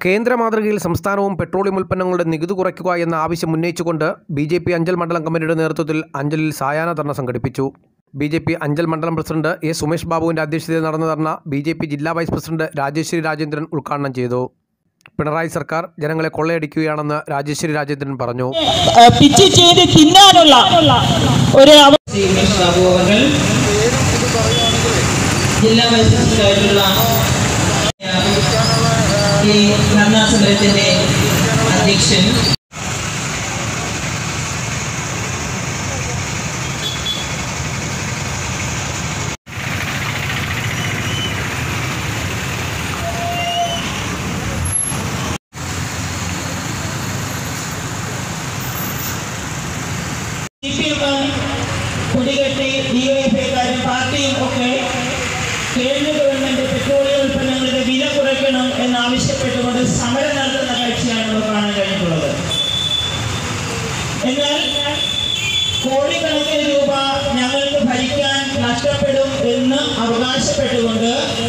കേന്ദ്ര മാതൃകയിൽ സംസ്ഥാനവും പെട്രോളിയം ഉൽപ്പന്നങ്ങളുടെ നികുതി കുറയ്ക്കുക എന്ന ആവശ്യം ഉന്നയിച്ചുകൊണ്ട് ബി ജെ പി അഞ്ചൽ മണ്ഡലം കമ്മിറ്റിയുടെ നേതൃത്വത്തിൽ അഞ്ചലിൽ സായാഹ്ന ധർണ സംഘടിപ്പിച്ചു ബി ജെ പി അഞ്ചൽ മണ്ഡലം പ്രസിഡന്റ് എ സുമേഷ് ബാബുവിന്റെ അധ്യക്ഷതയിൽ നടന്ന ധർണ ബി ജെ പി ജില്ലാ വൈസ് പ്രസിഡന്റ് രാജേശ്വരി രാജേന്ദ്രൻ ഉദ്ഘാടനം ചെയ്തു പിണറായി സർക്കാർ ജനങ്ങളെ കൊള്ളയടിക്കുകയാണെന്ന് രാജേശ്വരി രാജേന്ദ്രൻ പറഞ്ഞു ഏഹ് പിച്ച് ചെയ്ത് തിന്നാനുള്ള ഒരു അവ- സുമേഷ് ബാബു അവർ ജില്ലാ വൈസ് പ്രസിഡന്റായിട്ടുള്ള ഈ ധർണാ സമരത്തിന്റെ അധ്യക്ഷൻ സിപിഎം കൊടികെട്ടി ഡിവൈഎഫ്ഐക്കാരും പാർട്ടിയും ഒക്കെ കേന്ദ്ര ഗവൺമെന്റ് പെട്രോളിയം ഉൽപ്പന്നങ്ങളുടെ വില കുറയ്ക്കണം എന്നാവശ്യപ്പെട്ടുകൊണ്ട് സമരം നടത്തുന്ന കാഴ്ചയാണ് നമുക്ക് കാണാൻ കഴിഞ്ഞിട്ടുള്ളത് എന്നാൽ കോടിക്കണക്കിന് രൂപ ഞങ്ങൾക്ക് ഭരിക്കാൻ നഷ്ടപ്പെടും എന്ന് അവകാശപ്പെട്ടുകൊണ്ട്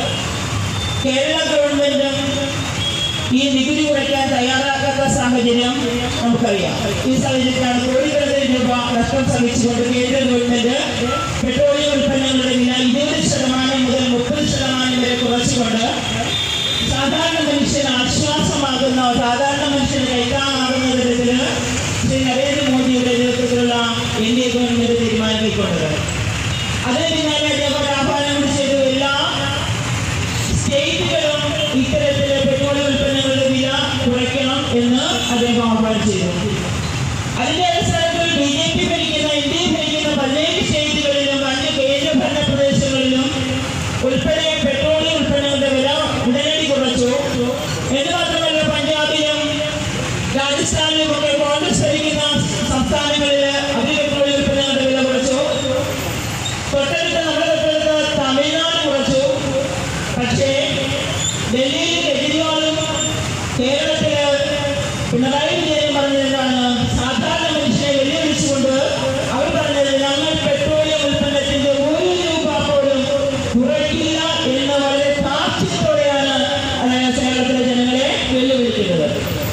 കേരള ഗവൺമെന്റും ഈ നികുതി കുറയ്ക്കാൻ തയ്യാറാക്കാത്ത സാഹചര്യം നമുക്കറിയാം ഈ സാഹചര്യത്തിലാണ് കോടിക്കണക്കിന് രൂപ നഷ്ടം സഹിച്ചുകൊണ്ട് കേന്ദ്ര ഗവൺമെന്റ് പെട്രോളിയം ഉൽപ്പന്നങ്ങളുടെ വില ഇരുപത് ശതമാനം മുതൽ മുപ്പത് ശതമാനം വരെ കുറച്ചുകൊണ്ട് സാധാരണ മനുഷ്യന് ആശ്വാസമാകുന്ന സാധാരണ മനുഷ്യന് കൈകാണാകുന്ന തരത്തിൽ ശ്രീ നരേന്ദ്രമോദിയുടെ നേതൃത്വത്തിലുള്ള എൻ ഡി എ ഗവൺമെന്റ് തീരുമാനിക്കൊണ്ടത് അതിന് പിന്നാലെ അദ്ദേഹം ആഹ്വാനം കൂടി ചെയ്തു എല്ലാ സ്റ്റേറ്റുകളും ഇത്തരത്തിലെ പെട്രോളിയം ഉൽപ്പന്നങ്ങളുടെ വില കുറയ്ക്കണം എന്ന് അദ്ദേഹം ആഹ്വാനം ചെയ്തു അതിന്റെ അടിസ്ഥാനത്തിൽ ബി ജെ പി ഭരിക്കുന്ന എൻ ഡി എ ഭരിക്കുന്ന പതിനേഴ് സ്റ്റേറ്റുകളിലും അഞ്ച് കേന്ദ്രഭരണ പ്രദേശങ്ങളിലും ഉൾപ്പെടെ പെട്രോളിയം ഉൽപ്പന്നങ്ങളുടെ വില ഉടനടി കുറച്ചു എന്ന് മാത്രമല്ല പഞ്ചാബിലും രാജസ്ഥാനിലും ഒക്കെ കോൺഗ്രസ് ഭരിക്കുന്ന സംസ്ഥാനങ്ങളിൽ അധിക പെട്രോളിയം ഉൽപ്പന്നങ്ങളുടെ വില കുറച്ചു തൊട്ടടുത്ത നമ്മുടെ തൊട്ടടുത്ത് തമിഴ്നാട് കുറച്ചു പക്ഷേ ഡൽഹിയിൽ കെജ്രിവാളും കേരളത്തിലെ പിണറായി വിജയനും പറഞ്ഞത് എന്താണ് സാധാരണ മനുഷ്യനെ വെല്ലുവിളിച്ചുകൊണ്ട് അവർ പറഞ്ഞത് ഞങ്ങൾ പെട്രോളിയം ഉൽപ്പന്നത്തിന്റെ ഒരു രൂപ പോലും കുറയ്ക്കില്ല എന്ന് വളരെ താക്ഷ്യത്തോടെയാണ് അതായത് കേരളത്തിലെ ജനങ്ങളെ വെല്ലുവിളിക്കുന്നത്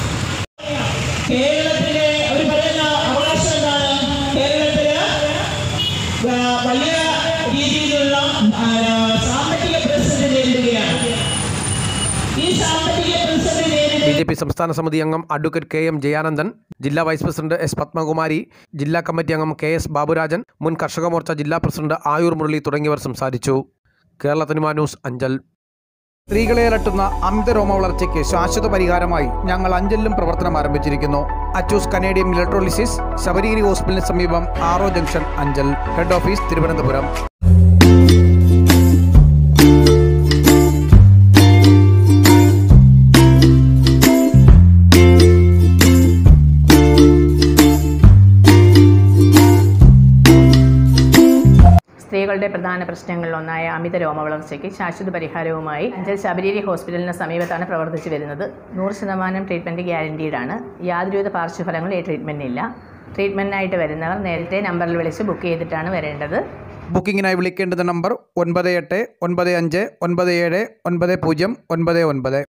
കേരളത്തിലെ അവർ പറയുന്ന അവകാശം എന്താണ് കേരളത്തില് ആ, വലിയ രീതിയിലുള്ള ആ, സാമ്പത്തിക പ്രതിസന്ധി നേരിടുകയാണ് ഈ സാമ്പത്തിക പ്രതിസന്ധി നേരിടുന്ന ബി ജെ പി സംസ്ഥാന സമിതി അംഗം അഡ്വക്കേറ്റ് കെ എം ജയാനന്ദൻ ജില്ലാ വൈസ് പ്രസിഡന്റ് എസ് പത്മകുമാരി ജില്ലാ കമ്മിറ്റി അംഗം കെ എസ് ബാബുരാജൻ മുൻ കർഷക മോർച്ച ജില്ലാ പ്രസിഡന്റ് ആയൂർ മുരളി തുടങ്ങിയവർ സംസാരിച്ചു കേരള തനിമ ന്യൂസ് അഞ്ചൽ സ്ത്രീകളെ അലട്ടുന്ന അമിത രോമ വളർച്ചയ്ക്ക് ശാശ്വത പരിഹാരമായി ഞങ്ങൾ അഞ്ചലിലും പ്രവർത്തനം ആരംഭിച്ചിരിക്കുന്നു അച്ചൂസ് കനേഡിയം ഇലക്ട്രോളിസിസ് ശബരിഗിരി ഹോസ്പിറ്റലിന് സമീപം ആറോ junction Anchal head office Thiruvananthapuram സ്ത്രീകളുടെ പ്രധാന പ്രശ്നങ്ങളിലൊന്നായ അമിത രോമവളർച്ചയ്ക്ക് ശാശ്വത പരിഹാരവുമായി അഞ്ചൽ ശബരിരി ഹോസ്പിറ്റലിന് സമീപത്താണ് പ്രവർത്തിച്ചു വരുന്നത് നൂറ് ശതമാനം ട്രീറ്റ്മെൻറ്റ് ഗ്യാരണ്ടീഡാണ് യാതൊരുവിധ പാർശ്വഫലങ്ങളും ഈ ട്രീറ്റ്മെൻറ്റിനില്ല ട്രീറ്റ്മെൻറ്റിനായിട്ട് വരുന്നവർ നേരത്തെ നമ്പറിൽ വിളിച്ച് ബുക്ക് ചെയ്തിട്ടാണ് വരേണ്ടത് ബുക്കിങ്ങിനായി വിളിക്കേണ്ടുന്ന നമ്പർ ഒൻപത് എട്ട് ഒൻപത് അഞ്ച് ഒൻപത് ഏഴ് ഒൻപത് പൂജ്യം ഒൻപത് ഒൻപത്